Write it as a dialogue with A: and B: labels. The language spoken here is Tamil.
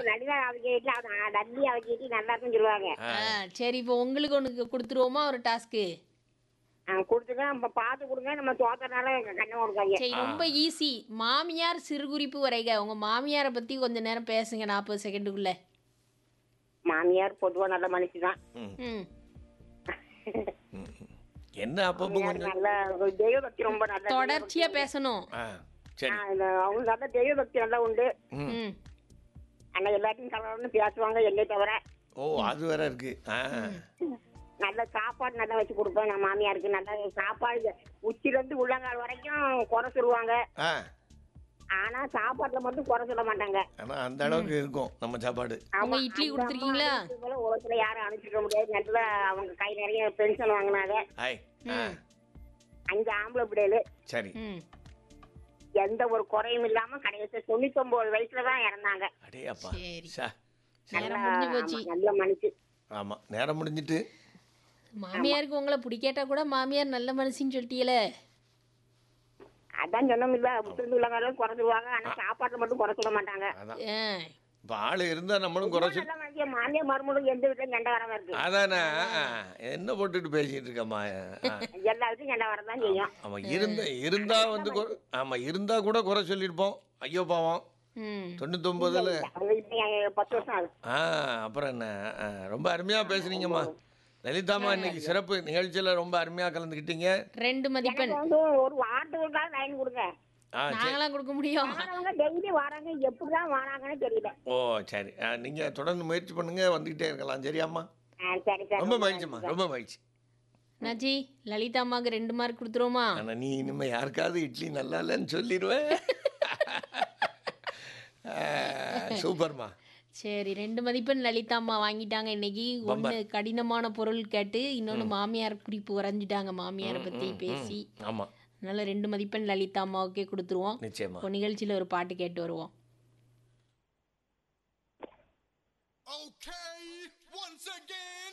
A: நடிகா அவங்க வீட்டுல அவன் நந்தி அவங்க வீட்டுல நல்லா இருக்குன்னு சொல்லுவாங்க
B: ஆ.
C: ஆ சரி இப்போ உங்களுக்கு ஒன்று கொடுத்துருவோமா ஒரு டாஸ்க்கு
A: கொடுத்துங்க நம்ம பார்த்து கொடுங்க நம்ம தோத்தனால கண்ணை கொடுக்காங்க
C: சரி ரொம்ப ஈஸி மாமியார் சிறுகுறிப்பு வரைக உங்க மாமியாரை பத்தி கொஞ்ச நேரம் பேசுங்க நாற்பது செகண்டுக்குள்ள
A: மாமியார் பொதுவா நல்ல மனுஷி தான்
C: ம்
B: ம், ம். என்ன அப்பப்போ கொஞ்சம்
A: நல்ல தெய்வ பக்தி ரொம்ப நல்ல
C: தொடர்ச்சியா பேசணும்
B: ஆ சரி
A: ஆ, இந்த அவங்க நல்ல தெய்வ பக்தி நல்லா உண்டு
B: ம்
C: ம்
A: ஆனா எல்லாத்தையும் கலவரம்னு பேசுவாங்க என்னை தவிர
B: ஓ அது வேற இருக்கு ஆ
A: நல்ல சாப்பாடு நல்லா வச்சு கொடுப்பேன் நான் மாமியாருக்கு நல்ல சாப்பாடு உச்சில இருந்து உள்ளங்கால் வரைக்கும் குறை சொல்லுவாங்க
B: ஆ
A: ஆனா சாப்பாட்டுல மட்டும் குறை சொல்ல மாட்டாங்க
B: ஆனா அந்த அளவுக்கு இருக்கும் நம்ம சாப்பாடு
C: உங்க இட்லி கொடுத்துருக்கீங்களா
A: உலகத்துல யாரும் அனுப்பிச்சிக்க முடியாது நல்ல அவங்க கை நிறைய பென்ஷன் வாங்கினாங்க
B: ஹாய் ஆ
A: அஞ்சு ஆம்பளை பிள்ளைகளு
B: சரி
C: ம்
A: எந்த ஒரு குறையும் இல்லாம கடைசி தொண்ணூத்தி ஒன்பது வயசுல தான் இறந்தாங்க
B: அடே அப்பா
C: சரி.
B: சா
C: நேரம் முடிஞ்சு போச்சு
A: ஆமா, நல்ல மனுஷி
B: ஆமா நேரம் முடிஞ்சிட்டு
C: மாமியாருக்கு உங்களை பிடிக்காட்டா கூட மாமியார் நல்ல மனுஷின்னு சொல்லிட்டீங்களே
A: அதான் சொன்னோம் இல்ல முத்திருந்து உள்ளவங்களும் குறை சொல்லுவாங்க ஆனா சாப்பாட்டுல மட்டும் குறை சொல்ல மாட்டாங்க
B: அதான்
C: ஆ
B: இப்போ ஆள் இருந்தா நம்மளும் குறை சொல்
A: நல்ல மனுஷன் மாமியார் மருமகளும் எந்த வீட்டுல சண்டை வராம இருக்கு
B: அதானே ஆ, என்ன போட்டுட்டு பேசிட்டு இருக்கம்மா ஆ.
A: எல்லா வீட்டும் சண்டை வரதான் செய்யும்
B: ஆமா இருந்த இருந்தா வந்து குறை- ஆமா இருந்தா கூட குறை சொல்லியிருப்போம் ஐயோ பாவம்
C: ம்
B: தொண்ணூத்தொன்பதுல
A: அவங்க இப்ப எங்க பத்து வருஷம் ஆகுது
B: ஆ அப்புறம் என்ன ஆ, ரொம்ப அருமையா பேசுனீங்கம்மா லலிதாம்மா இன்னைக்கு சிறப்பு நிகழ்ச்சியில ரொம்ப அருமையா கலந்துக்கிட்டீங்க
C: ரெண்டு மதிப்பெண்
A: எனக்கு வந்து ஒரு வாரத்துக்கு லைன் கொடுங்க
B: ஆ சரி
C: நாங்களாம் கொடுக்க முடியும்
A: வரவங்க டெய்லி வராங்க எப்படிதான் வராங்கன்னு தெரியல
B: ஓ சரி ஆ, நீங்க தொடர்ந்து முயற்சி பண்ணுங்க வந்துகிட்டே இருக்கலாம் சரியாம்மா
A: ஆ, சரி சரி
B: ரொம்ப மகிழ்ச்சிம்மா ரொம்ப மகிழ்ச்சி
C: நாச்சி லலிதா அம்மாவுக்கு ரெண்டு மார்க் கொடுத்துருவோமா
B: ஆனா நீ இனிமே யாருக்காவது இட்லி நல்லா இல்லைன்னு சொல்லிடுவேன் ஆ, சூப்பர்மா
C: சரி ரெண்டு மதிப்பெண் லலிதா அம்மா வாங்கிட்டாங்க இன்னைக்கு ஒன்று கடினமான பொருள் கேட்டு இன்னொன்று மாமியார் குறிப்பு வரைஞ்சிட்டாங்க மாமியாரை பற்றி பேசி
B: ஆமா
C: அதனால ரெண்டு மதிப்பெண் லலிதா அம்மாவுக்கே கொடுத்துருவோம்
B: நிச்சயமா
C: இப்போ நிகழ்ச்சியில் ஒரு பாட்டு கேட்டு வருவோம்
D: Okay, once again.